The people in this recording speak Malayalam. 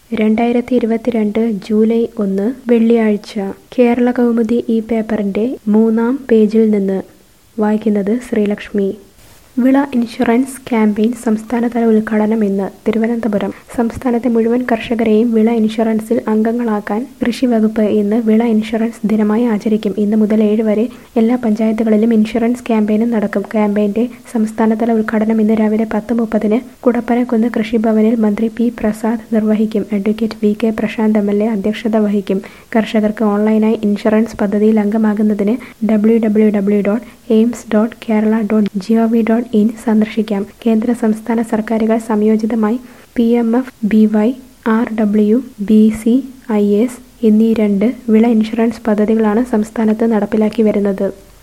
രണ്ടായിരത്തി ഇരുപത്തിരണ്ട് ജൂലൈ ഒന്ന് വെള്ളിയാഴ്ച കേരള കൗമുദി ഈ പേപ്പറിൻ്റെ മൂന്നാം പേജിൽ നിന്ന് വായിക്കുന്നത് ശ്രീലക്ഷ്മി വിള ഇൻഷുറൻസ് ക്യാമ്പയിൻ സംസ്ഥാനതല ഉദ്ഘാടനം ഇന്ന് തിരുവനന്തപുരം സംസ്ഥാനത്തെ മുഴുവൻ കർഷകരെയും വിള ഇൻഷുറൻസിൽ അംഗങ്ങളാക്കാൻ കൃഷി വകുപ്പ് ഇന്ന് വിള ഇൻഷുറൻസ് ദിനമായി ആചരിക്കും ഇന്ന് മുതൽ ഏഴ് വരെ എല്ലാ പഞ്ചായത്തുകളിലും ഇൻഷുറൻസ് ക്യാമ്പയിനും നടക്കും ക്യാമ്പയിന്റെ സംസ്ഥാനതല ഉദ്ഘാടനം ഇന്ന് രാവിലെ പത്ത് മുപ്പതിന് കുടപ്പനക്കുന്ന് കൃഷിഭവനിൽ മന്ത്രി പി പ്രസാദ് നിർവഹിക്കും advocate V K Prasanth M L A അധ്യക്ഷത വഹിക്കും കർഷകർക്ക് ഓൺലൈനായി ഇൻഷുറൻസ് പദ്ധതിയിൽ അംഗമാകുന്നതിന് W W W dot AIMS dot Kerala dot G O V dot in സന്ദർശിക്കാം കേന്ദ്ര സംസ്ഥാന സർക്കാരുകൾ സംയോജിതമായി P M F B Y R W B C I S എന്നീ രണ്ട് വിള ഇൻഷുറൻസ് പദ്ധതികളാണ് സംസ്ഥാനത്ത് നടപ്പിലാക്കി വരുന്നത്